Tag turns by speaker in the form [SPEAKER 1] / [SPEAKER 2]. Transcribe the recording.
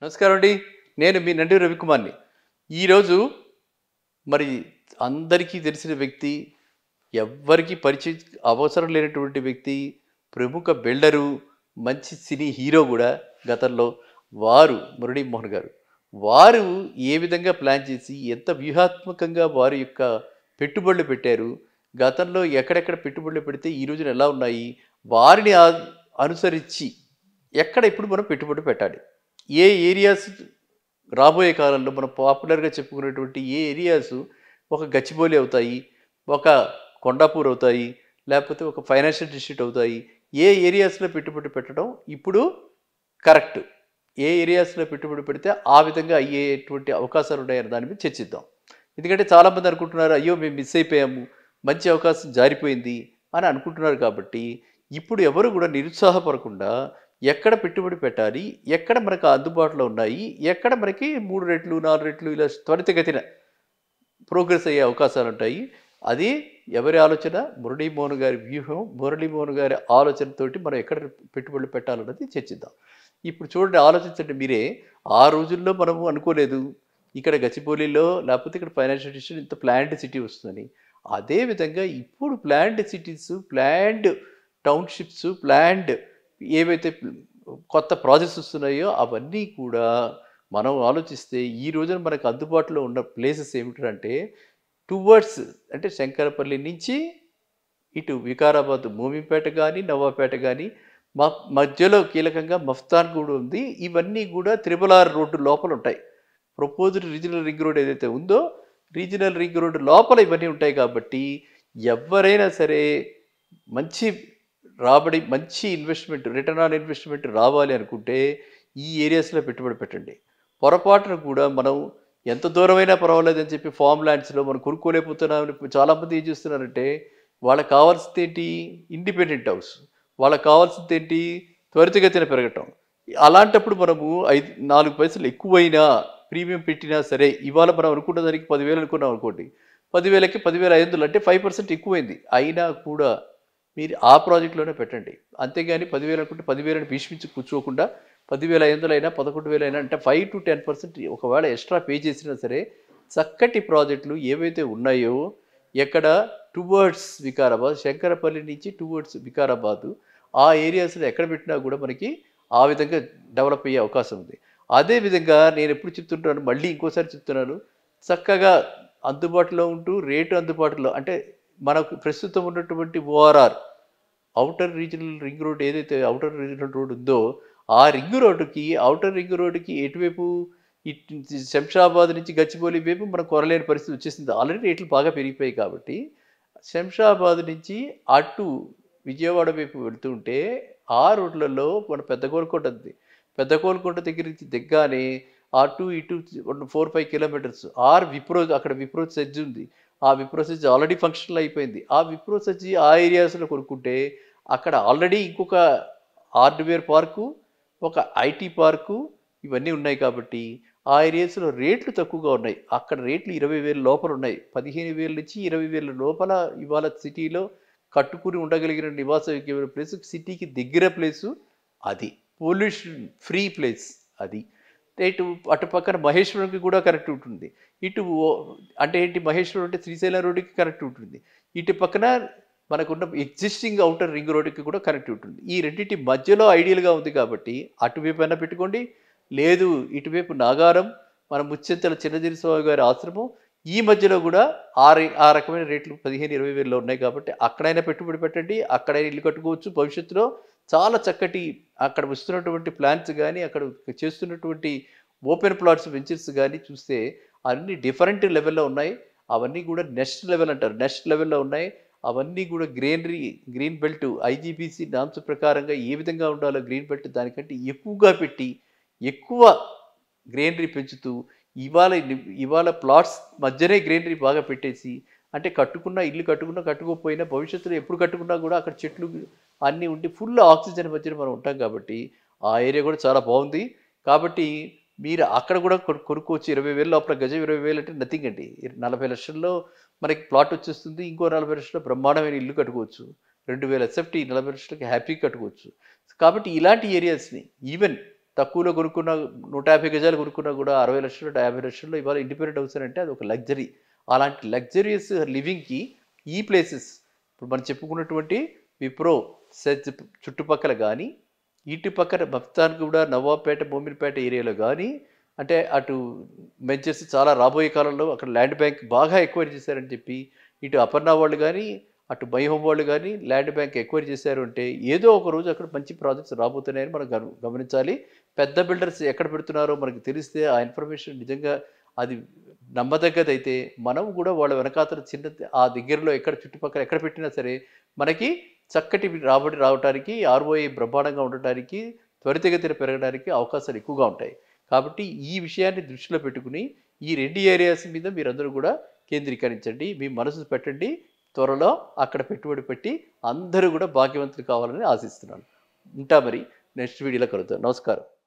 [SPEAKER 1] నమస్కారం అండి నేను మీ నండి రవికుమార్ని ఈరోజు మరి అందరికీ తెలిసిన వ్యక్తి ఎవ్వరికీ పరిచయం అవసరం లేనటువంటి వ్యక్తి ప్రముఖ బిల్డరు మంచి సినీ హీరో కూడా గతంలో వారు మురళీ మోహన్ గారు వారు ఏ విధంగా ప్లాన్ చేసి ఎంత వ్యూహాత్మకంగా వారి యొక్క పెట్టుబడులు పెట్టారు గతంలో ఎక్కడెక్కడ పెట్టుబడులు పెడితే ఈ రోజున ఎలా ఉన్నాయి వారిని ఆ- అనుసరించి ఎక్కడ ఇప్పుడు మనం పెట్టుబడి పెట్టాలి ఏ ఏరియాస్ రాబోయే కాలంలో మనం పాపులర్గా చెప్పుకునేటువంటి ఏ ఏరియాస్ ఒక గచ్చిబౌలి అవుతాయి ఒక కొండాపూర్ అవుతాయి లేకపోతే ఒక ఫైనాన్షియల్ డిస్ట్రిక్ట్ అవుతాయి ఏ ఏరియాస్లో పెట్టుబడి పెట్టడం ఇప్పుడు కరెక్ట్ ఏ ఏరియాస్లో పెట్టుబడి పెడితే ఆ విధంగా అయ్యేటువంటి అవకాశాలు ఉన్నాయని దాని మీద చర్చిద్దాం ఎందుకంటే చాలామంది అనుకుంటున్నారు అయ్యో మేము మిస్ అయిపోయాము మంచి అవకాశం జారిపోయింది అని అనుకుంటున్నారు కాబట్టి ఇప్పుడు ఎవరు కూడా నిరుత్సాహపడకుండా ఎక్కడ పెట్టుబడి పెట్టాలి ఎక్కడ మనకు అందుబాటులో ఉన్నాయి ఎక్కడ మనకి మూడు రెట్లు నాలుగు రెట్లు ఇలా త్వరితగతిన ప్రోగ్రెస్ అయ్యే అవకాశాలు ఉంటాయి అది ఎవరి ఆలోచన మురళీమోహన్ గారి వ్యూహం మురళీమోహన్ గారి ఆలోచనతోటి మనం ఎక్కడ పెట్టుబడులు పెట్టాలన్నది చర్చిద్దాం ఇప్పుడు చూడండి ఆలోచించండి మీరే ఆ రోజుల్లో మనము అనుకోలేదు ఇక్కడ గచ్చిబౌలిలో లేకపోతే ఇక్కడ ఫైనాన్షియల్ డిస్ట్రిక్ట్ ఇంత ప్లాంట్ సిటీ వస్తుందని అదేవిధంగా ఇప్పుడు plant cities plant townships plant ఏవైతే కొత్త ప్రాజెక్ట్స్ వస్తున్నాయో అవన్నీ కూడా మనం ఆలోచిస్తే ఈ రోజున మనకు అందుబాటులో ఉన్న ప్లేసెస్ ఏమిటంటే టువర్డ్స్ అంటే శంకరపల్లి నుంచి ఇటు వికారాబాద్ మూమిపేట కానీ నవాపేట కానీ మ మధ్యలో కీలకంగా మఫ్తాన్ కూడా ఉంది ఇవన్నీ కూడా త్రిబుల్ ఆర్ రోడ్డు లోపల ఉంటాయి ప్రపోజ్డ్ రీజనల్ రింగ్ రోడ్ ఏదైతే ఉందో రీజనల్ రింగ్ రోడ్ లోపల ఇవన్నీ ఉంటాయి కాబట్టి ఎవరైనా సరే మంచి రాబడి మంచి ఇన్వెస్ట్మెంట్ రిటర్న్ ఆన్ ఇన్వెస్ట్మెంట్ రావాలి అనుకుంటే ఈ ఏరియాస్లో పెట్టుబడి పెట్టండి పొరపాటున కూడా మనం ఎంత దూరమైనా పర్వాలేదని చెప్పి ఫామ్ ల్యాండ్స్లో మనం కొనుక్కోలేకపోతున్నామని చాలామంది ఏం చేస్తున్నారంటే వాళ్ళకి కావాల్సింది ఏంటి ఇండిపెండెంట్ హౌస్ వాళ్ళకి కావాల్సింది ఏంటి త్వరితగతిన పెరగటం అలాంటప్పుడు మనము ఐదు నాలుగు పైసలు ఎక్కువైనా ప్రీమియం పెట్టినా సరే ఇవాళ మనం అనుకున్న దానికి పదివేలు అనుకున్నాం అనుకోండి పదివేలకి పదివేల ఐదు వందలు అంటే ఫైవ్ పర్సెంట్ ఎక్కువైంది అయినా కూడా మీరు ఆ ప్రాజెక్ట్లోనే పెట్టండి అంతేగాని పదివేలు అనుకుంటే పదివేలను భీష్మించి కూర్చోకుండా పదివేల ఐదు వందలు అయినా పదకొండు వేలు అయినా అంటే ఫైవ్ టు టెన్ పర్సెంట్ ఒకవేళ ఎక్స్ట్రా పే చేసినా సరే చక్కటి ప్రాజెక్టులు ఏవైతే ఉన్నాయో ఎక్కడ టువర్డ్స్ వికారాబాద్ శంకరపల్లి నుంచి టువర్డ్స్ వికారాబాద్ ఆ ఏరియాస్లో ఎక్కడ పెట్టినా కూడా మనకి ఆ విధంగా డెవలప్ అయ్యే అవకాశం ఉంది అదేవిధంగా నేను ఎప్పుడు చెప్తుంటాను మళ్ళీ ఇంకోసారి చెప్తున్నాను చక్కగా అందుబాటులో ఉంటూ రేటు అందుబాటులో అంటే మనకు ప్రస్తుతం ఉన్నటువంటి ORR outer regional ring road ఏదైతే అవుటర్ రీజనల్ రోడ్ ఉందో ఆ రింగ్ రోడ్డుకి అవుటర్ రింగ్ రోడ్డుకి ఎటువైపు ఇటు నుంచి శంషాబాద్ నుంచి గచ్చిబౌలి వైపు మనం కొరలేని పరిస్థితి వచ్చేసింది ఆల్రెడీ రేట్లు బాగా పెరిగిపోయాయి కాబట్టి శంషాబాద్ నుంచి అటు విజయవాడ వైపు వెళ్తుంటే ఆ రోడ్లలో మన పెద్ద కోలుకొండ ఉంది పెద్ద కోలుకొండ దగ్గర నుంచి దిగ్గానే అటు ఇటు four five kilometres or Wipro అక్కడ విప్రో సెజ్ ఉంది ఆ విప్రో సెజ్ ఆల్రెడీ ఫంక్షనల్ అయిపోయింది ఆ విప్రో సెజ్ ఆ ఏరియాస్లో కొనుక్కుంటే అక్కడ ఆల్రెడీ ఇంకొక హార్డ్వేర్ పార్కు ఒక ఐటీ పార్కు ఇవన్నీ ఉన్నాయి కాబట్టి ఆ ఏరియాస్లో రేట్లు తక్కువగా ఉన్నాయి అక్కడ రేట్లు ఇరవై వేల లోపల ఉన్నాయి పదిహేను వేల నుంచి ఇరవై వేల లోపల ఇవాళ సిటీలో కట్టుకుని ఉండగలిగిన నివాస యోగ్యమైన ప్లేస్ సిటీకి దగ్గర ప్లేసు అది పొల్యూషన్ ఫ్రీ ప్లేస్ అది ఇటు అటు పక్కన మహేశ్వరంకి కూడా కరెక్ట్ ఉంటుంది ఇటు ఓ- అంటే ఏంటి మహేశ్వరం అంటే శ్రీశైలం రోడ్డుకి కరెక్ట్ ఉంటుంది ఇటు పక్కన మనకున్న ఎగ్జిస్టింగ్ అవుటర్ రింగ్ రోడ్డుకి కూడా కనెక్ట్ ఉంటుంది ఈ రెండింటి మధ్యలో ఐడియల్గా ఉంది కాబట్టి అటువైపు అయినా పెట్టుకోండి లేదు ఇటువైపు నాగారం మన ముచ్చెంతల చిన్నజీరి స్వామి గారి ఆశ్రమం ఈ మధ్యలో కూడా ఆ రే- ఆ రకమైన రేట్లు పదిహేను ఇరవై వేలలో ఉన్నాయి కాబట్టి అక్కడైనా పెట్టుబడి పెట్టండి అక్కడైనా ఇల్లు కట్టుకోవచ్చు భవిష్యత్తులో చాలా చక్కటి అక్కడ వస్తున్నటువంటి ప్లాన్స్ కానీ అక్కడ చేస్తున్నటువంటి ఓపెన్ ప్లాట్స్ వెంచర్స్ కానీ చూస్తే అన్ని డిఫరెంట్ లెవెల్లో ఉన్నాయి అవన్నీ కూడా నెక్స్ట్ లెవెల్ అంటారు నెక్స్ట్ లెవెల్లో ఉన్నాయి అవన్నీ కూడా greenery green belt IGBC norms ప్రకారంగా ఏ విధంగా ఉండాలో గ్రీన్ బెల్ట్ దానికంటే ఎక్కువగా పెట్టి ఎక్కువ గ్రీనరీ పెంచుతూ ఇవాళ ఇవాళ ప్లాట్స్ మధ్యనే గ్రీనరీ బాగా పెట్టేసి అంటే కట్టుకున్న ఇల్లు కట్టుకున్నా కట్టుకోకపోయినా భవిష్యత్తులో ఎప్పుడు కట్టుకున్నా కూడా అక్కడ చెట్లు అన్నీ ఉండి ఫుల్ ఆక్సిజన్ మధ్యన మనం ఉంటాం కాబట్టి ఆ ఏరియా కూడా చాలా బాగుంది కాబట్టి మీరు అక్కడ కూడా కొను- కొనుక్కోవచ్చు ఇరవై వేలు లోపల గజం ఇరవై వేలు అంటే నథింగ్ అండి నలభై లక్షల్లో మనకి ప్లాట్ వచ్చేస్తుంది ఇంకో నలభై లక్షల్లో బ్రహ్మాండమైన ఇల్లు కట్టుకోవచ్చు రెండు వేల ఎస్ఎఫ్టీ నలభై లక్షలకి హ్యాపీ కట్టుకోవచ్చు కాబట్టి ఇలాంటి ఏరియాస్ని ఈవెన్ తక్కువలో కొనుక్కున్న నూట యాభై గజాలు కొనుక్కున్నా కూడా అరవై లక్షలు యాభై లక్షల్లో ఇవాళ ఇండిపెండెంట్ హౌస్ అని అంటే అది ఒక లగ్జరీ అలాంటి లగ్జరియస్ లివింగ్కి ఈ ప్లేసెస్ ఇప్పుడు మనం చెప్పుకున్నటువంటి విప్రో సెజ్ చుట్టుపక్కల కానీ ఇటు పక్కన భక్తానికి కూడా నవాబ్పేట మోమిన్పేట ఏరియాలో కానీ అంటే అటు మెంచెస్ చాలా రాబోయే కాలంలో అక్కడ ల్యాండ్ బ్యాంక్ బాగా ఎక్వైరీ చేశారని చెప్పి ఇటు అపర్ణ వాళ్ళు కానీ అటు హోమ్ వాళ్ళు కానీ ల్యాండ్ బ్యాంక్ ఎక్వైరీ చేశారు అంటే ఏదో ఒక రోజు అక్కడ మంచి ప్రాజెక్ట్స్ రాబోతున్నాయని మనం గమ- గమనించాలి పెద్ద బిల్డర్స్ ఎక్కడ పెడుతున్నారో మనకు తెలిస్తే ఆ ఇన్ఫర్మేషన్ నిజంగా అది నమ్మదగ్గదైతే మనం కూడా వాళ్ళ వెనకాతల చిన్న ఆ దగ్గరలో ఎక్కడ చుట్టుపక్కల ఎక్కడ పెట్టినా సరే మనకి చక్కటి రాబడి రావడానికి ఆర్ఓఐ బ్రహ్మాండంగా ఉండటానికి త్వరితగతిన పెరగడానికి అవకాశాలు ఎక్కువగా ఉంటాయి కాబట్టి ఈ విషయాన్ని దృష్టిలో పెట్టుకుని ఈ రెండు ఏరియాస్ మీద మీరందరూ కూడా కేంద్రీకరించండి మీ మనసు పెట్టండి త్వరలో అక్కడ పెట్టుబడి పెట్టి అందరూ కూడా భాగ్యవంతులు కావాలని ఆశిస్తున్నాను ఉంటా మరి నెక్స్ట్ వీడియోలో కలుద్దాం నమస్కారం